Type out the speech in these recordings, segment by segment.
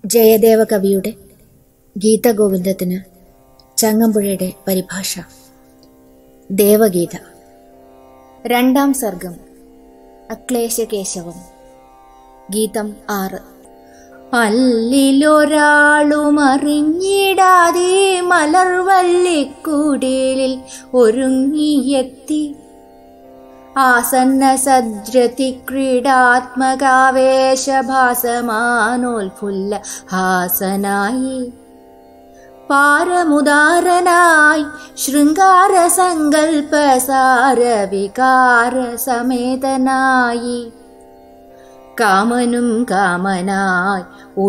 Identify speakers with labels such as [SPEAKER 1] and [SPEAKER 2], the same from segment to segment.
[SPEAKER 1] ജയദേവ കവിയുടെ ഗീതഗോവിന്ദത്തിന് ചങ്ങമ്പുഴയുടെ പരിഭാഷ ദേവഗീത രണ്ടാം സർഗം അക്ലേശകേശവം ഗീതം ആറ്
[SPEAKER 2] അല്ലിലൊരാളുമറിഞ്ഞിടാതെ മലർവല്ലിക്കുടിലിൽ ഒരുങ്ങിയെത്തി ആസന്ന സജ്രതി ക്രീഡാത്മകാവേശഭാസമാനോൽഫുല്ല ഹാസനായി പാരമുദാരനായി ശൃംഗാര സങ്കൽപ്പസാര വികാര സമേതനായി കാമനും കാമനായി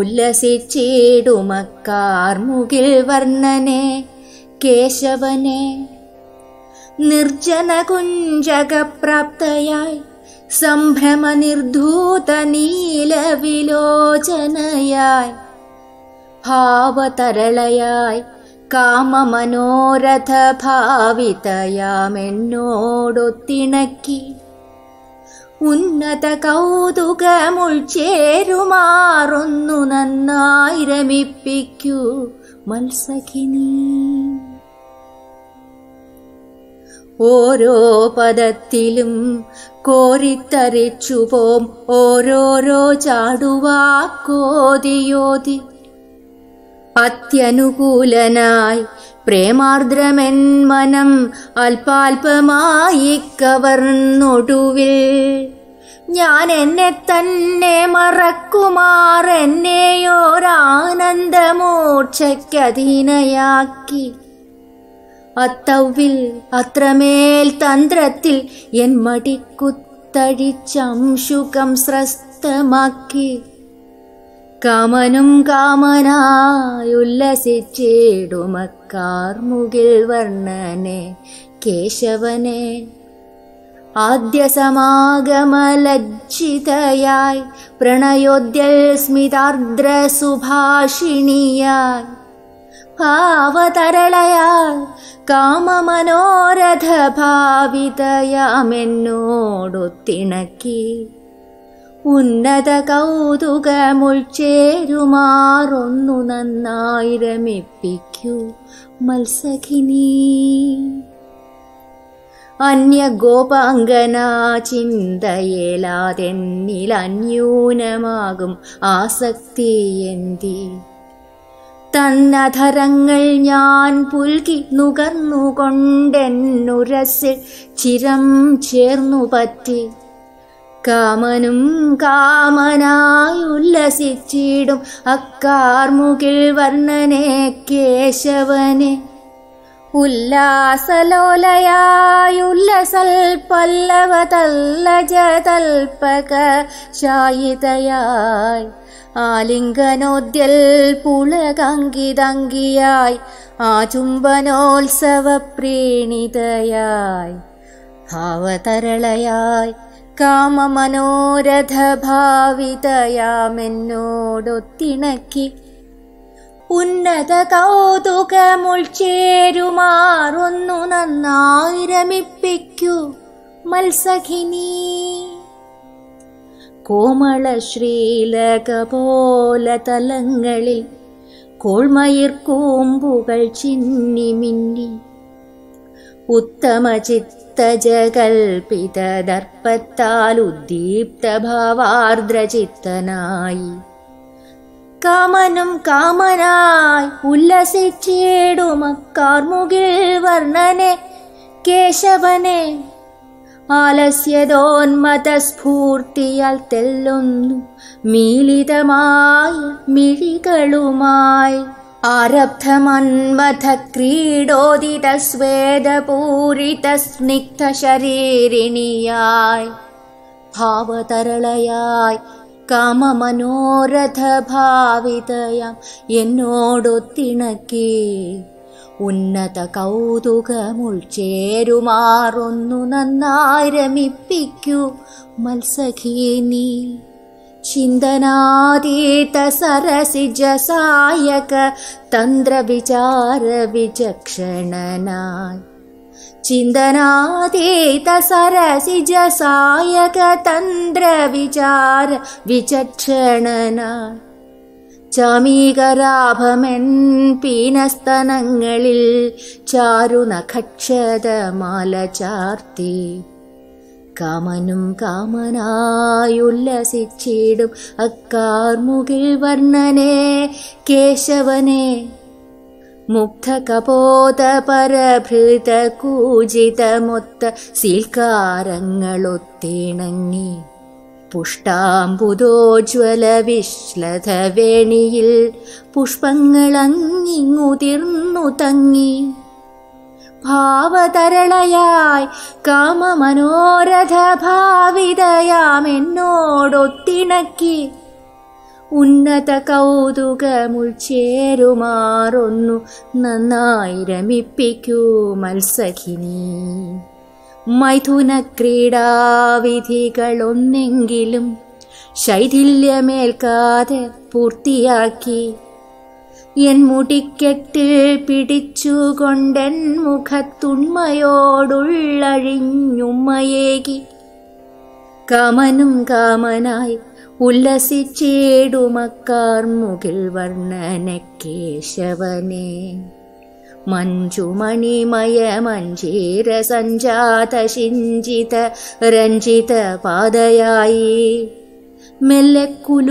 [SPEAKER 2] ഉല്ലസിച്ചിടുമക്കാർമുകിൽ വർണ്ണനെ കേശവനെ നിർജന കുഞ്ചകപ്രാപ്തയായി സംഭ്രമ നിർധൂത നീലവിലോചനയായി ഭാവതരളയായി കാമമനോരഥ ഭാവിതയാമെന്നോടൊത്തിണക്കി ഉന്നത കൗതുകമുൾച്ചേരുമാറൊന്നു നന്നായി രമിപ്പിക്കൂ മത്സഖിനി ഓരോ പദത്തിലും കോരിത്തരിച്ചു പോം ഓരോരോ ചാടുവാക്കോതിയോതി അത്യനുകൂലനായി പ്രേമാർദ്രമെൻ മനം അല്പാൽപമായി കവർന്നൊടുവിൽ ഞാൻ എന്നെ തന്നെ മറക്കുമാറെന്നെയോരാനന്ദമോക്ഷയ്ക്കധീനയാക്കി അത്തവ്വിൽ അത്രമേൽ തന്ത്രത്തിൽ എൻ മടിക്കുത്തഴിച്ചംശുകം സ്രസ്തമാക്കി കാമനും കാമനായുല്ലസിച്ചിടുമക്കാർമുകിൽ വർണ്ണനെ കേശവനെ ആദ്യ സമാഗമലജ്ജിതയായി പ്രണയോദ്യൽ സ്മിതാർദ്ര സുഭാഷിണിയായി ഭാവതരളയാൽ കാമമനോരഥ ഭാവിതയാമെന്നോടൊത്തിണക്കി ഉന്നത കൗതുകമുൾച്ചേരുമാറൊന്നു നന്നായി രമിപ്പിക്കൂ മത്സഖിനി അന്യഗോപാംഗന ചിന്തയേലാതെന്നിൽ അന്യൂനമാകും ആസക്തി എന്തി തന്നധരങ്ങൾ ഞാൻ പുൽകി നുകർന്നുകൊണ്ടെന്നുരസിൽ ചിരം ചേർന്നു പറ്റി കാമനും കാമനായി ഉല്ലസിച്ചിടും അക്കാർമുകിൽ വർണ്ണനെ കേശവനെ ഉല്ലാസലോലയായുല്ലസൽ പല്ലവതല്ലജതൽപക ശായിതയായി ആലിംഗനോദ്യൽ പുളകങ്കിതങ്കിയായി ആചുംബനോത്സവ പ്രീണിതയായി ഭാവതരളയായി കാമമനോരഥ ഭാവിതയാമെന്നോടൊത്തിണക്കി ഉന്നത കൗതുകമുൾച്ചേരുമാറൊന്നു നന്നായി രമിപ്പിക്കൂ മത്സഖിനി കോമള ശ്രീലകപോല തലങ്ങളിൽ കോൾമയിർ കൂമ്പുകൾ ചിന്നി മിന്നി ഉത്തമ ചിത്തജകൽപിത ദർപ്പത്താൽ ഉദ്ദീപ്ത ഭാവാർദ്രചിത്തനായി കാമനും കാമനായി ഉല്ലസിച്ചിടുമക്കാർമുകിൽ വർണ്ണനെ കേശവനെ ആലസ്യതോന്മത സ്ഫൂർത്തിയാൽ തെല്ലൊന്നു മീലിതമായ മിഴികളുമായി ആരബ്ധമന്മഥ ക്രീഡോദിത സ്വേദപൂരിത സ്നിഗ്ധ ശരീരിണിയായി ഭാവതരളയായി കാമമനോരഥ ഭാവിതയാം എന്നോടൊത്തിണക്കി ഉന്നത കൗതുകമുൾച്ചേരുമാറൊന്നു നന്നായി രമിപ്പിക്കൂ മത്സഖീനി ചിന്തനാതീത സരസിജ സായക തന്ത്രവിചാര വിചക്ഷണനായി ചിന്തനാതീത സരസിജ സായക തന്ത്ര വിചാര വിചക്ഷണനായി ചാമീകരാഭമൻ പീനസ്തനങ്ങളിൽ ചാരുനഖക്ഷതമാല ചാർത്തി കാമനും കാമനായുല്ലസിച്ചിടും അക്കാർമുകിൽ വർണ്ണനെ കേശവനെ മുഗ്ധകപോത പരഭൃത കൂജിതമൊത്ത സീൽക്കാരങ്ങളൊത്തിണങ്ങി പുഷ്ടാംബുദോജ്വല വിശ്ലതവേണിയിൽ പുഷ്പങ്ങളങ്ങിങ്ങുതിർന്നു തങ്ങി ഭാവതരളയായി കാമമനോരഥ ഭാവിതയാമെന്നോടൊത്തിണക്കി ഉന്നത കൗതുകമുൾച്ചേരുമാറൊന്നു നന്നായി രമിപ്പിക്കൂ മത്സഖിനി മൈഥുന ക്രീഡാവിധികളൊന്നെങ്കിലും ശൈഥില്യമേൽക്കാതെ പൂർത്തിയാക്കി എൻ മുടിക്കെട്ടിൽ പിടിച്ചുകൊണ്ടെൻ മുഖത്തുണ്മയോടുള്ളഴിഞ്ഞുമ്മയേകി കാമനും കാമനായി ഉല്ലസിച്ചേടുമക്കാർ മുകിൽ വർണ്ണന കേശവനെ മഞ്ജുമണിമയ മഞ്ജീര സഞ്ജാത ശിഞ്ചിത രഞ്ജിത പാതയായി മെല്ലെ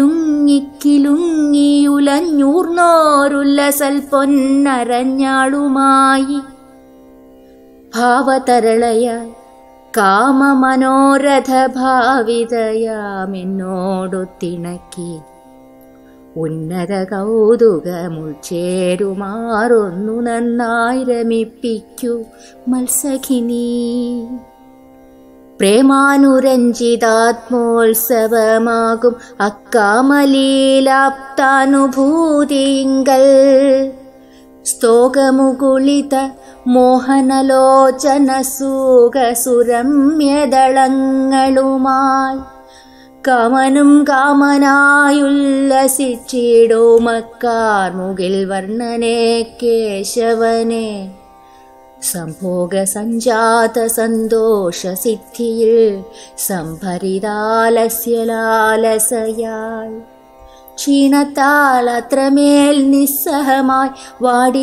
[SPEAKER 2] കുലുങ്ങിക്കിലുങ്ങിയുലഞ്ഞൂർന്നോരുല്ലസൽ പൊന്നരഞ്ഞാളുമായി ഭാവതരളയായി കാമമനോരഥ ഭാവിതയാമെന്നോടൊത്തിണക്കി ഉന്നത കൗതുകമുൾച്ചേരുമാറൊന്നു നന്നായി രമിപ്പിക്കൂ മത്സഖിനി പ്രേമാനുരഞ്ജിതാത്മോത്സവമാകും അക്കാമലീലാപ്താനുഭൂതിങ്കൽ സ്തോകമുകുളിത മോഹനലോചന സുഖസുരമ്യദളങ്ങളുമായി കാമനും കാമനായുല്ലസിച്ചിടുമക്കാർ മുകിൽ വർണ്ണനെ കേശവനെ സംഭോഗ സഞ്ജാത സന്തോഷ സിദ്ധിയിൽ സംഭരിതാലസ്യലാലസയാൽ ക്ഷീണത്താൽ അത്രമേൽ നിസ്സഹമായി വാടി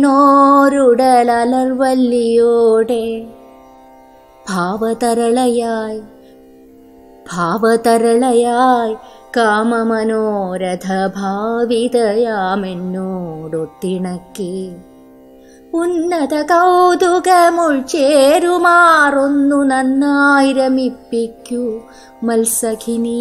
[SPEAKER 2] വീണോരുടലർവല്ലിയോടെ ഭാവതരളയായി ഭാവതരളയായി കാമമനോരഥ ഭാവിതയാമെന്നോടൊത്തിണക്കി ഉന്നത കൗതുകമുൾച്ചേരുമാറൊന്നു നന്നായി രമിപ്പിക്കൂ മത്സഖിനി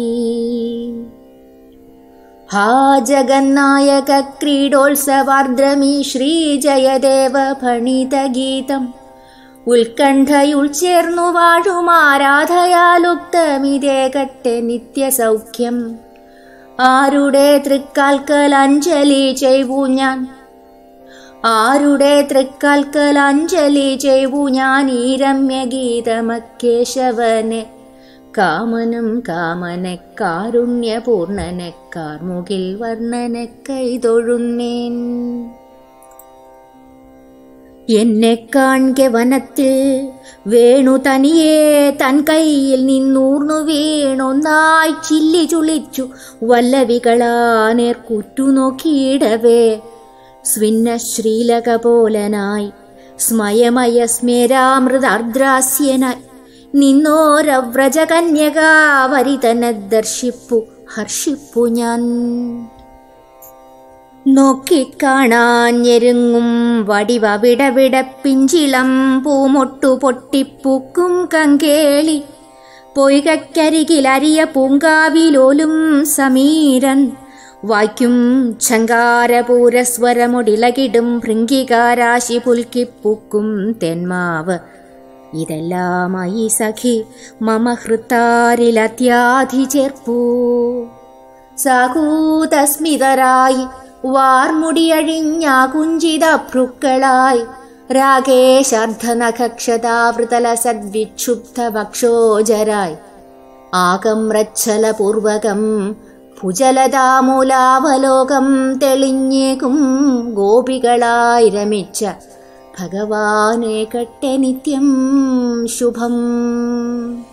[SPEAKER 2] ഹാ ജഗന്നായക ക്രീഡോത്സവാർദ്രമീ ശ്രീജയദേവ ഭണിതഗീതം ഉത്കണ്ഠയുൾ ചേർന്നു വാഴുമാരാധയാലുക്തമിതേകട്ടെ നിത്യസൗഖ്യം ആരുടെ തൃക്കാൽക്കൽ അഞ്ജലി ചെയ്വു ഞാൻ ആരുടെ തൃക്കാൽക്കൽ അഞ്ജലി ചെയ്വു ഞാൻ ഈ രമ്യഗീതമക്കേശവനെ കാമനും കാമനെ കാരുണ്യപൂർണനെ കാർമുകിൽ വർണ്ണനെ കൈതൊഴുന്നേൻ എന്നെ കാൺകെ വനത്തിൽ വേണു തനിയെ തൻ കയ്യിൽ നിന്നൂർന്നു വീണൊന്നായി ചില്ലി ചുളിച്ചു വല്ലവികളാനേർ കുറ്റുനോക്കിയിടവേ സ്വിന്ന ശ്രീലകപോലനായി സ്മയമയ സ്മേരാമൃതാർദ്രാസ്യനായി നിന്നോരവ്രജകന്യകാവരിതനെ ദർശിപ്പു ഹർഷിപ്പു ഞാൻ നോക്കിക്കാണാഞ്ഞെരുങ്ങും വടിവ വിടവിട പിഞ്ചിളം പൂമൊട്ടു പൊട്ടിപ്പൂക്കും കങ്കേളി പൊയ്കക്കരികിലരിയ പൂങ്കാവിലോലും സമീരൻ വായ്ക്കും ഝങ്കാരപൂരസ്വരമൊടിലകിടും ഭൃങ്കികാരാശി പുൽക്കിപ്പൂക്കും തെന്മാവ് ഇതെല്ലാമായി സഖി മമ ഹൃത്താരിലത്യാധി ചേർപ്പൂ സാകൂതസ്മിതരായി വാർമുടിയഴിഞ്ഞ കുഞ്ചിത ഭ്രുക്കളായി രാഗേശാർദ്ധനഖക്ഷതാവൃതല സദ്വിക്ഷുബ്ധ ഭക്ഷോജരായി ആകമ്രച്ഛലപൂർവകം ഭുജലതാമൂലാവലോകം തെളിഞ്ഞേക്കും ഗോപികളായി രമിച്ച ഭഗവാനെ കട്ടെ നിത്യം ശുഭം